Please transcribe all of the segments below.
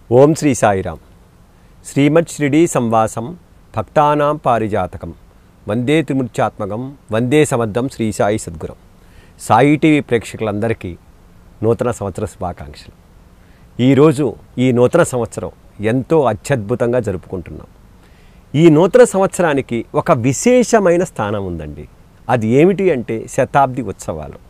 ఓం శ్రీ సాయిరామ్ శ్రీమత్ షిరిడీ సంవాసం భక్తానాం పారిజాతకం వందే త్రిమూర్త్యాత్మకం వందే సమర్థం శ్రీ సాయి సద్గురం సాయి టీవీ ప్రేక్షకులందరికీ నూతన సంవత్సర శుభాకాంక్షలు ఈరోజు ఈ నూతన సంవత్సరం ఎంతో అత్యద్భుతంగా జరుపుకుంటున్నాం ఈ నూతన సంవత్సరానికి ఒక విశేషమైన స్థానం ఉందండి అది ఏమిటి అంటే శతాబ్ది ఉత్సవాలు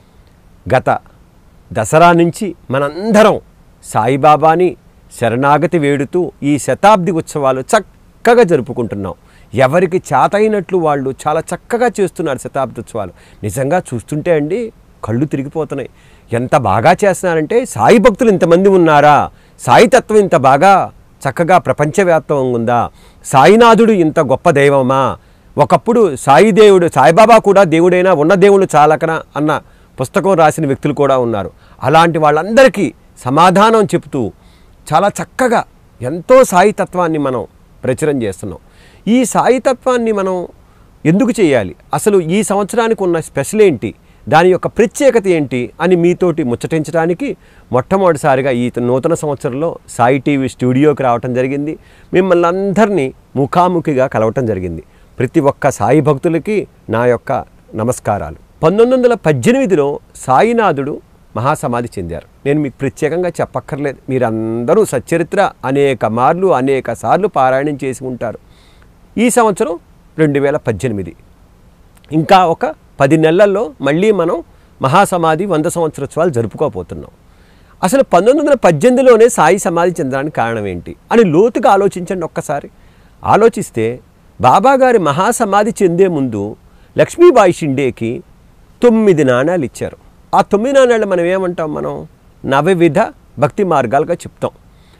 గత దసరా నుంచి మనందరం సాయిబాబాని శరణాగతి వేడుతూ ఈ శతాబ్ది ఉత్సవాలు చక్కగా జరుపుకుంటున్నాం ఎవరికి చేతైనట్లు వాళ్ళు చాలా చక్కగా చేస్తున్నారు శతాబ్ది ఉత్సవాలు నిజంగా చూస్తుంటే అండి కళ్ళు తిరిగిపోతున్నాయి ఎంత బాగా చేస్తున్నారంటే సాయి భక్తులు ఇంతమంది ఉన్నారా సాయి తత్వం ఇంత బాగా చక్కగా ప్రపంచవ్యాప్తం ఉందా సాయినాథుడు ఇంత గొప్ప దైవమా ఒకప్పుడు సాయి దేవుడు సాయిబాబా కూడా దేవుడైనా ఉన్న దేవుడు చాలకనా అన్న పుస్తకం రాసిన వ్యక్తులు కూడా ఉన్నారు అలాంటి వాళ్ళందరికీ సమాధానం చెప్తూ చాలా చక్కగా ఎంతో సాయి తత్వాన్ని మనం ప్రచురం చేస్తున్నాం ఈ సాయి తత్వాన్ని మనం ఎందుకు చేయాలి అసలు ఈ సంవత్సరానికి ఉన్న స్పెషల్ ఏంటి దాని యొక్క ప్రత్యేకత ఏంటి అని మీతోటి ముచ్చటించడానికి మొట్టమొదటిసారిగా ఈ నూతన సంవత్సరంలో సాయి టీవీ స్టూడియోకి రావటం జరిగింది మిమ్మల్ని అందరినీ ముఖాముఖిగా కలవటం జరిగింది ప్రతి ఒక్క సాయి భక్తులకి నా యొక్క నమస్కారాలు పంతొమ్మిది వందల పద్దెనిమిదిలో సాయినాథుడు మహాసమాధి చెందారు నేను మీకు ప్రత్యేకంగా చెప్పక్కర్లేదు మీరందరూ సచ్చరిత్ర అనేక మార్లు అనేక సార్లు పారాయణం చేసి ఉంటారు ఈ సంవత్సరం రెండు వేల పద్దెనిమిది ఇంకా ఒక పది నెలల్లో మళ్ళీ మనం మహాసమాధి వంద సంవత్సరోత్సవాలు జరుపుకోబోతున్నాం అసలు పంతొమ్మిది వందల పద్దెనిమిదిలోనే సాయి సమాధి చెందడానికి కారణం ఏంటి అని లోతుగా ఆలోచించండి ఒక్కసారి ఆలోచిస్తే బాబాగారి మహాసమాధి చెందే ముందు లక్ష్మీబాయి షిండేకి తొమ్మిది నాణాలు ఇచ్చారు ఆ తొమ్మిది నాణాలు మనం ఏమంటాం మనం నవవిధ భక్తి మార్గాలుగా చెప్తాం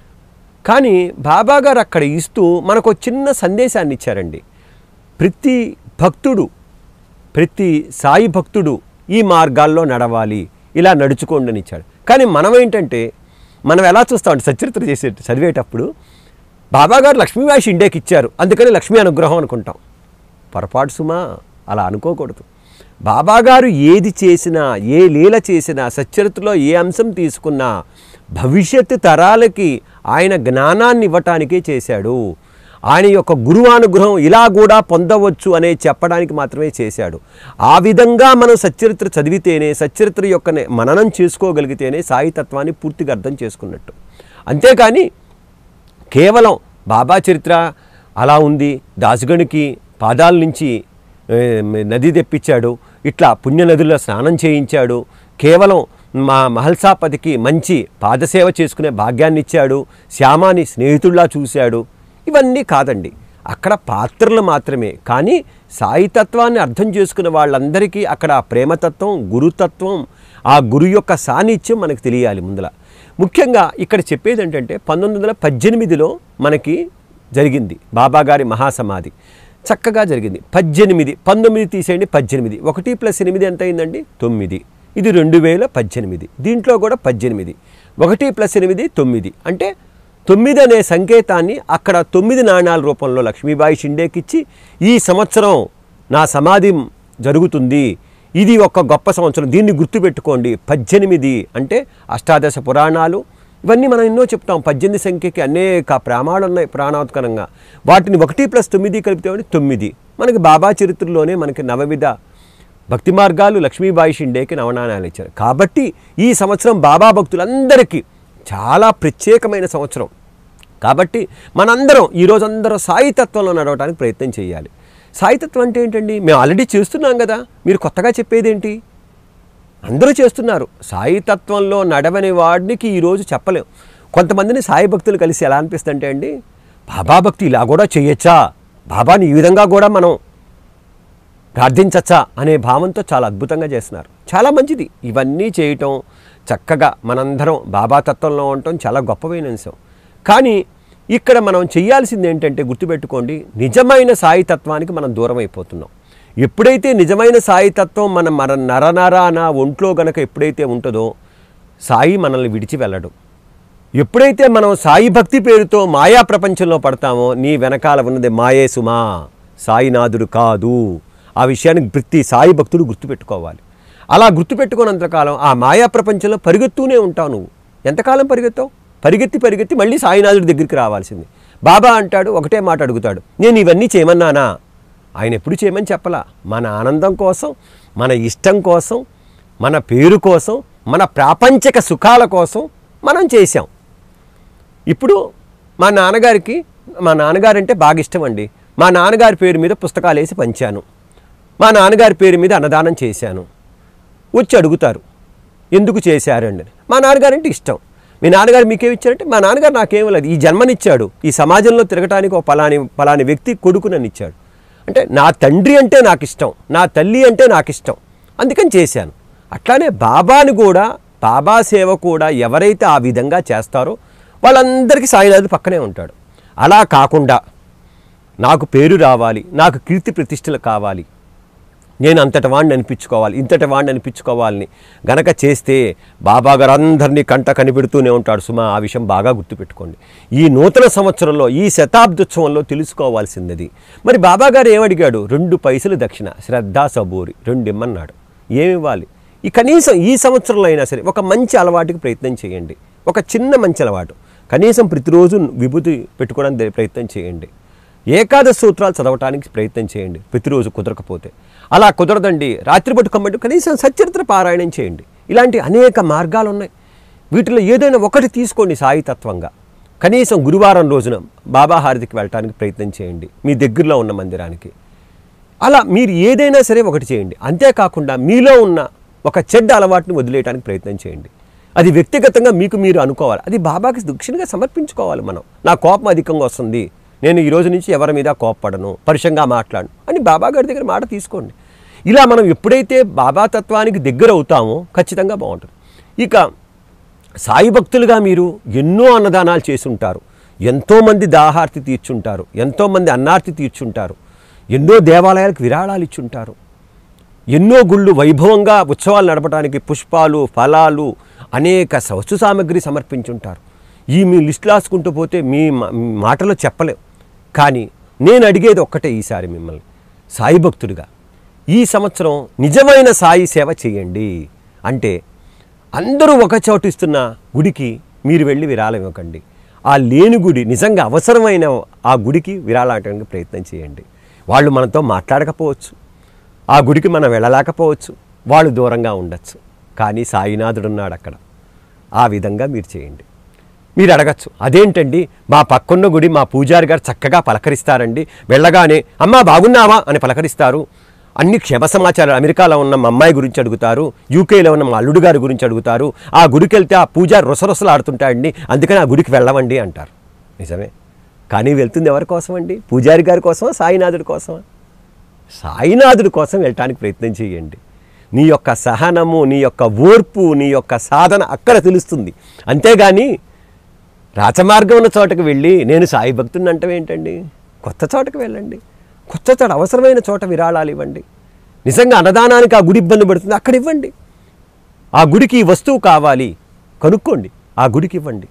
కానీ బాబాగారు అక్కడ ఇస్తూ మనకు ఒక చిన్న సందేశాన్ని ఇచ్చారండి ప్రతి భక్తుడు ప్రతి సాయి భక్తుడు ఈ మార్గాల్లో నడవాలి ఇలా నడుచుకోండి అని ఇచ్చాడు కానీ మనం ఏంటంటే మనం ఎలా చూస్తామంటే సచరిత్ర చేసే చదివేటప్పుడు బాబాగారు లక్ష్మీవాసి ఇండియాకి ఇచ్చారు అందుకని లక్ష్మీ అనుగ్రహం అనుకుంటాం పొరపాటు సుమా అలా అనుకోకూడదు బాబాగారు ఏది చేసినా ఏ లీల చేసినా సచ్చరిత్రలో ఏ అంశం తీసుకున్నా భవిష్యత్తు తరాలకి ఆయన జ్ఞానాన్ని ఇవ్వటానికే చేశాడు ఆయన యొక్క గురువానుగ్రహం ఇలా కూడా పొందవచ్చు అనే చెప్పడానికి మాత్రమే చేశాడు ఆ విధంగా మనం సచ్చరిత్ర చదివితేనే సచ్చరిత్ర యొక్క నే- మననం చేసుకోగలిగితేనే సాయితత్వాన్ని పూర్తిగా అర్థం చేసుకున్నట్టు అంతేకాని కేవలం బాబా చరిత్ర అలా ఉంది దాసుగణికి పాదాల నుంచి ఏ, నది తెప్పించాడు ఇట్లా పుణ్య నదుల్లో స్నానం చేయించాడు కేవలం మా మహల్సాపతికి మంచి పాదసేవ చేసుకునే భాగ్యాన్ని ఇచ్చాడు శ్యామాని స్నేహితుల్లా చూశాడు ఇవన్నీ కాదండి అక్కడ పాత్రలు మాత్రమే కానీ సాయితత్వాన్ని అర్థం చేసుకున్న వాళ్ళందరికీ అక్కడ ఆ ప్రేమతత్వం గురుతత్వం ఆ గురు యొక్క సాన్నిధ్యం మనకు తెలియాలి ముందల ముఖ్యంగా ఇక్కడ చెప్పేది ఏంటంటే పంతొమ్మిది వందల పద్దెనిమిదిలో మనకి జరిగింది బాబాగారి మహాసమాధి చక్కగా జరిగింది పద్దెనిమిది పంతొమ్మిది తీసేయండి పద్దెనిమిది ఒకటి ప్లస్ ఎనిమిది ఎంత అయిందండి తొమ్మిది ఇది రెండు వేల పద్దెనిమిది దీంట్లో కూడా పద్దెనిమిది ఒకటి ప్లస్ ఎనిమిది తొమ్మిది అంటే తొమ్మిది అనే సంకేతాన్ని అక్కడ తొమ్మిది నాణాల రూపంలో లక్ష్మీబాయి షిండేకిచ్చి ఈ సంవత్సరం నా సమాధి జరుగుతుంది ఇది ఒక గొప్ప సంవత్సరం దీన్ని గుర్తుపెట్టుకోండి పద్దెనిమిది అంటే అష్టాదశ పురాణాలు ఇవన్నీ మనం ఎన్నో చెప్తాం పద్దెనిమిది సంఖ్యకి అనేక ప్రామాణాలు ఉన్నాయి ప్రాణాత్కరంగా వాటిని ఒకటి ప్లస్ తొమ్మిది కలిపితే తొమ్మిది మనకి బాబా చరిత్రలోనే మనకి నవవిధ భక్తి మార్గాలు లక్ష్మీబాయి షిండేకి నవనాణాలు ఇచ్చారు కాబట్టి ఈ సంవత్సరం బాబా భక్తులందరికీ చాలా ప్రత్యేకమైన సంవత్సరం కాబట్టి మనందరం ఈరోజు అందరం సాయితత్వంలో నడవడానికి ప్రయత్నం చేయాలి సాయితత్వం అంటే ఏంటండి మేము ఆల్రెడీ చేస్తున్నాం కదా మీరు కొత్తగా చెప్పేదేంటి అందరూ చేస్తున్నారు సాయి తత్వంలో నడవని వాడికి ఈరోజు చెప్పలేం కొంతమందిని సాయి భక్తులు కలిసి ఎలా అనిపిస్తుంటే అండి బాబా భక్తి ఇలా కూడా చేయొచ్చా బాబాని ఈ విధంగా కూడా మనం ప్రార్థించచ్చా అనే భావంతో చాలా అద్భుతంగా చేస్తున్నారు చాలా మంచిది ఇవన్నీ చేయటం చక్కగా మనందరం బాబా తత్వంలో ఉండటం చాలా గొప్పమైన అంశం కానీ ఇక్కడ మనం చేయాల్సింది ఏంటంటే గుర్తుపెట్టుకోండి నిజమైన సాయి తత్వానికి మనం దూరం అయిపోతున్నాం ఎప్పుడైతే నిజమైన సాయి తత్వం మన మన నరనరాన ఒంట్లో గనక ఎప్పుడైతే ఉంటుందో సాయి మనల్ని విడిచి వెళ్ళడు ఎప్పుడైతే మనం సాయి భక్తి పేరుతో మాయా ప్రపంచంలో పడతామో నీ వెనకాల ఉన్నది మాయే సుమా సాయినాథుడు కాదు ఆ విషయాన్ని ప్రతి సాయి భక్తుడు గుర్తుపెట్టుకోవాలి అలా గుర్తుపెట్టుకున్నంతకాలం ఆ మాయా ప్రపంచంలో పరిగెత్తూనే ఉంటావు నువ్వు ఎంతకాలం పరిగెత్తావు పరిగెత్తి పరిగెత్తి మళ్ళీ సాయినాథుడి దగ్గరికి రావాల్సింది బాబా అంటాడు ఒకటే మాట అడుగుతాడు నేను ఇవన్నీ చేయమన్నానా ఆయన ఎప్పుడు చేయమని చెప్పలా మన ఆనందం కోసం మన ఇష్టం కోసం మన పేరు కోసం మన ప్రాపంచిక సుఖాల కోసం మనం చేశాం ఇప్పుడు మా నాన్నగారికి మా నాన్నగారు అంటే బాగా ఇష్టం అండి మా నాన్నగారి పేరు మీద పుస్తకాలు వేసి పంచాను మా నాన్నగారి పేరు మీద అన్నదానం చేశాను వచ్చి అడుగుతారు ఎందుకు చేశారండి అని. మా నాన్నగారు అంటే ఇష్టం మీ నాన్నగారు మీకేమి ఇచ్చారంటే మా నాన్నగారు నాకేం లేదు ఈ జన్మనిచ్చాడు ఈ సమాజంలో తిరగటానికి ఒక పలాని పలాని వ్యక్తి కొడుకు నన్ను ఇచ్చాడు అంటే నా తండ్రి అంటే నాకు ఇష్టం నా తల్లి అంటే నాకు ఇష్టం అందుకని చేశాను అట్లానే బాబాని కూడా బాబా సేవ కూడా ఎవరైతే ఆ విధంగా చేస్తారో వాళ్ళందరికీ సాయినాథుడు పక్కనే ఉంటాడు అలా కాకుండా నాకు పేరు రావాలి నాకు కీర్తి ప్రతిష్టలు కావాలి నేను అంతటి వాడిని అనిపించుకోవాలి ఇంతటి వాడిని అనిపించుకోవాలని గనక చేస్తే బాబా గారు అందరినీ కంట కనిపెడుతూనే ఉంటాడు సుమా ఆ విషయం బాగా గుర్తుపెట్టుకోండి ఈ నూతన సంవత్సరంలో ఈ శతాబ్దోత్సవంలో తెలుసుకోవాల్సింది మరి బాబా గారు ఏమడిగాడు రెండు పైసలు దక్షిణ శ్రద్ధ సబూరి రెండు ఇమ్మన్నాడు ఏమి ఇవ్వాలి ఈ కనీసం ఈ సంవత్సరంలో అయినా సరే ఒక మంచి అలవాటుకి ప్రయత్నం చేయండి ఒక చిన్న మంచి అలవాటు కనీసం ప్రతిరోజు విభూతి పెట్టుకోవడానికి ప్రయత్నం చేయండి ఏకాదశ సూత్రాలు చదవటానికి ప్రయత్నం చేయండి ప్రతిరోజు కుదరకపోతే అలా కుదరదండి రాత్రి పట్టుకోమంటే కనీసం సచరిత్ర పారాయణం చేయండి ఇలాంటి అనేక మార్గాలు ఉన్నాయి వీటిలో ఏదైనా ఒకటి తీసుకోండి సాయితత్వంగా కనీసం గురువారం రోజున బాబా హారతికి వెళ్ళటానికి ప్రయత్నం చేయండి మీ దగ్గరలో ఉన్న మందిరానికి అలా మీరు ఏదైనా సరే ఒకటి చేయండి అంతేకాకుండా మీలో ఉన్న ఒక చెడ్డ అలవాటుని వదిలేయడానికి ప్రయత్నం చేయండి అది వ్యక్తిగతంగా మీకు మీరు అనుకోవాలి అది బాబాకి దక్షిణగా సమర్పించుకోవాలి మనం నా కోపం అధికంగా వస్తుంది నేను ఈ రోజు నుంచి ఎవరి మీద కోప్పడను పరుషంగా మాట్లాడను అని బాబా గారి దగ్గర మాట తీసుకోండి ఇలా మనం ఎప్పుడైతే బాబా తత్వానికి దగ్గర అవుతామో ఖచ్చితంగా బాగుంటుంది ఇక సాయి భక్తులుగా మీరు ఎన్నో అన్నదానాలు చేసి ఉంటారు ఎంతోమంది దాహార్తి తీర్చుంటారు ఎంతోమంది అన్నార్తి తీర్చుంటారు ఎన్నో దేవాలయాలకు విరాళాలు ఇచ్చుంటారు ఎన్నో గుళ్ళు వైభవంగా ఉత్సవాలు నడపడానికి పుష్పాలు ఫలాలు అనేక వస్తు సామాగ్రి సమర్పించుంటారు ఈ మీ లిస్ట్ రాసుకుంటూ పోతే మీ మా- మీ మాటలో చెప్పలేం కానీ నేను అడిగేది ఒక్కటే ఈసారి మిమ్మల్ని సాయి భక్తుడిగా ఈ సంవత్సరం నిజమైన సాయి సేవ చేయండి అంటే అందరూ ఒక చోటు ఇస్తున్న గుడికి మీరు వెళ్ళి విరాళం ఇవ్వకండి ఆ లేని గుడి నిజంగా అవసరమైన ఆ గుడికి విరాళాటానికి ప్రయత్నం చేయండి వాళ్ళు మనతో మాట్లాడకపోవచ్చు ఆ గుడికి మనం వెళ్ళలేకపోవచ్చు వాళ్ళు దూరంగా ఉండొచ్చు కానీ సాయినాథుడు ఉన్నాడు అక్కడ ఆ విధంగా మీరు చేయండి మీరు అడగచ్చు అదేంటండి మా పక్కన్న గుడి మా పూజారి గారు చక్కగా పలకరిస్తారండి వెళ్ళగానే అమ్మా బాగున్నావా అని పలకరిస్తారు అన్ని క్షేమ సమాచారాలు అమెరికాలో ఉన్న మా అమ్మాయి గురించి అడుగుతారు యూకేలో ఉన్న మా అల్లుడు గారి గురించి అడుగుతారు ఆ గుడికి వెళ్తే ఆ పూజారి రొసరొసలు ఆడుతుంటాడండి అందుకని ఆ గుడికి వెళ్ళమండి అంటారు నిజమే కానీ వెళ్తుంది ఎవరి కోసం అండి పూజారి గారి కోసమా సాయినాథుడి కోసమా సాయినాథుడి కోసం వెళ్ళటానికి ప్రయత్నం చేయండి నీ యొక్క సహనము నీ యొక్క ఓర్పు నీ యొక్క సాధన అక్కడ తెలుస్తుంది అంతేగాని రాచమార్గం ఉన్న చోటకు వెళ్ళి నేను సాయి భక్తుని అంటాం ఏంటండి కొత్త చోటకు వెళ్ళండి కొత్త చోట అవసరమైన చోట విరాళాలు ఇవ్వండి నిజంగా అన్నదానానికి ఆ గుడి ఇబ్బంది పడుతుంది అక్కడ ఇవ్వండి ఆ గుడికి ఈ వస్తువు కావాలి కనుక్కోండి ఆ గుడికి ఇవ్వండి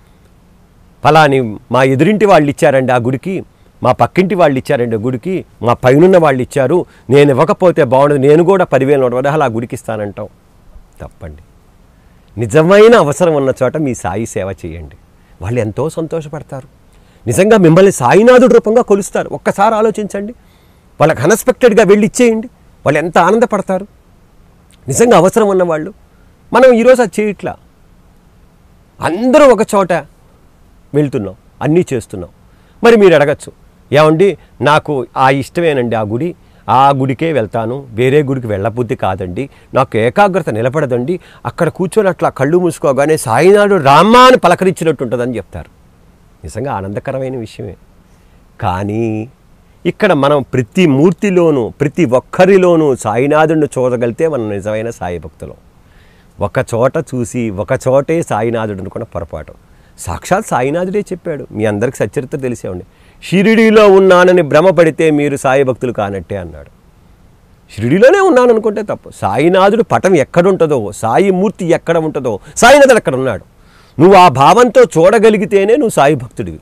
ఫలాని మా ఎదురింటి వాళ్ళు ఇచ్చారండి ఆ గుడికి మా పక్కింటి వాళ్ళు ఇచ్చారండి ఆ గుడికి మా పైనున్న వాళ్ళు ఇచ్చారు నేను ఇవ్వకపోతే బాగుండదు నేను కూడా పదివేల నూట పదహారు ఆ గుడికి ఇస్తానంటాం తప్పండి నిజమైన అవసరం ఉన్న చోట మీ సాయి సేవ చేయండి వాళ్ళు ఎంతో సంతోషపడతారు నిజంగా మిమ్మల్ని సాయినాథుడి రూపంగా కొలుస్తారు ఒక్కసారి ఆలోచించండి వాళ్ళకి అన్ఎక్స్పెక్టెడ్గా వెళ్ళి ఇచ్చేయండి వాళ్ళు ఎంత ఆనందపడతారు నిజంగా అవసరం ఉన్నవాళ్ళు మనం ఈరోజు అది చేయట్లా అందరూ ఒక చోట వెళ్తున్నాం అన్నీ చేస్తున్నాం మరి మీరు అడగచ్చు ఏమండి నాకు ఆ ఇష్టమేనండి ఆ గుడి ఆ గుడికే వెళ్తాను వేరే గుడికి వెళ్ళబుద్ధి కాదండి నాకు ఏకాగ్రత నిలబడదండి అక్కడ కూర్చొని అట్లా కళ్ళు మూసుకోగానే సాయినాడు రామ్మా అని పలకరించినట్టు ఉంటుందని చెప్తారు నిజంగా ఆనందకరమైన విషయమే కానీ ఇక్కడ మనం ప్రతి మూర్తిలోనూ ప్రతి ఒక్కరిలోనూ సాయినాథుడిని చూడగలిగితే మనం నిజమైన సాయి భక్తులం ఒక చోట చూసి ఒక చోటే సాయినాథుడు అనుకున్న పొరపాటు సాక్షాత్ సాయినాథుడే చెప్పాడు మీ అందరికి సచరిత్ర తెలిసే ఉండి షిరిడీలో ఉన్నానని భ్రమపడితే మీరు సాయి భక్తులు కానట్టే అన్నాడు షిరిడీలోనే ఉన్నాను అనుకుంటే తప్పు సాయినాథుడు పటం ఎక్కడుంటుందో సాయి మూర్తి ఎక్కడ ఉంటుందో సాయినాథుడు అక్కడ ఉన్నాడు నువ్వు ఆ భావంతో చూడగలిగితేనే నువ్వు సాయి భక్తుడివి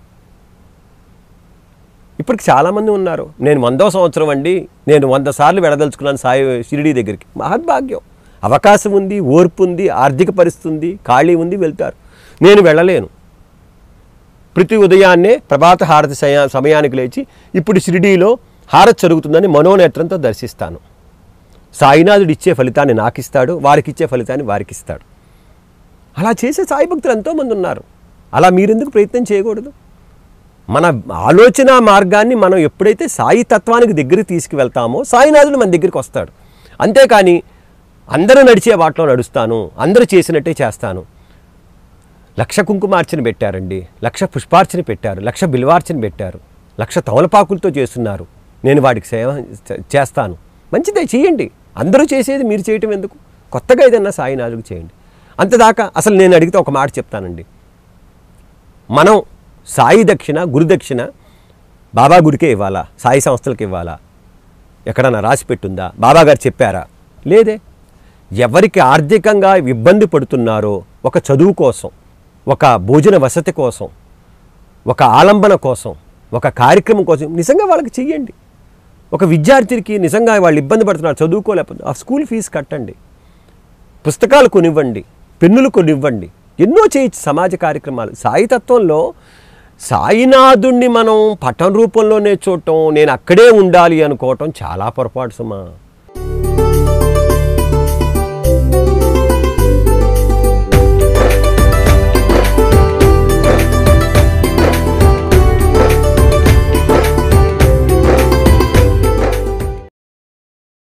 ఇప్పటికి చాలామంది ఉన్నారు నేను వందో సంవత్సరం అండి నేను వంద సార్లు వెళ్ళదలుచుకున్నాను సాయి షిరిడీ దగ్గరికి మహద్భాగ్యం అవకాశం ఉంది ఓర్పు ఉంది ఆర్థిక పరిస్థితి ఉంది ఖాళీ ఉంది వెళ్తారు నేను వెళ్ళలేను ప్రతి ఉదయాన్నే ప్రభాత హారతి సయ- సమయానికి లేచి ఇప్పుడు షిరిడీలో హారతి జరుగుతుందని మనోనేత్రంతో దర్శిస్తాను సాయినాథుడు ఇచ్చే ఫలితాన్ని నాకు ఇస్తాడు వారికి ఇచ్చే ఫలితాన్ని వారికి ఇస్తాడు అలా చేసే సాయి భక్తులు ఎంతోమంది ఉన్నారు అలా మీరెందుకు ప్రయత్నం చేయకూడదు మన ఆలోచన మార్గాన్ని మనం ఎప్పుడైతే సాయి తత్వానికి దగ్గరికి తీసుకువెళ్తామో సాయినాథుడు మన దగ్గరికి వస్తాడు అంతేకాని అందరూ నడిచే వాటిలో నడుస్తాను అందరూ చేసినట్టే చేస్తాను లక్ష కుంకుమార్చన పెట్టారండి లక్ష పుష్పార్చన పెట్టారు లక్ష బిల్వార్చన పెట్టారు లక్ష తమలపాకులతో చేస్తున్నారు నేను వాడికి సేవ చే- చేస్తాను మంచిదే చేయండి అందరూ చేసేది మీరు చేయటం ఎందుకు కొత్తగా ఏదన్నా సాయినాథుడికి చేయండి అంతదాకా అసలు నేను అడిగితే ఒక మాట చెప్తానండి మనం సాయి దక్షిణ గురుదక్షిణ బాబా గుడికే ఇవ్వాలా సాయి సంస్థలకు ఇవ్వాలా ఎక్కడన్నా రాసి పెట్టుందా బాబా గారు చెప్పారా లేదే ఎవరికి ఆర్థికంగా ఇబ్బంది పడుతున్నారో ఒక చదువు కోసం ఒక భోజన వసతి కోసం ఒక ఆలంబన కోసం ఒక కార్యక్రమం కోసం నిజంగా వాళ్ళకి చెయ్యండి ఒక విద్యార్థికి నిజంగా వాళ్ళు ఇబ్బంది పడుతున్నారు చదువుకోలేకపోతే ఆ స్కూల్ ఫీజు కట్టండి పుస్తకాలు కొనివ్వండి పెన్నులు కొనివ్వండి ఎన్నో చేయొచ్చు సమాజ కార్యక్రమాలు సాయితత్వంలో సాయినాథుణ్ణి మనం పట్టణ రూపంలోనే చూడటం నేను అక్కడే ఉండాలి అనుకోవటం చాలా పొరపాటు సుమా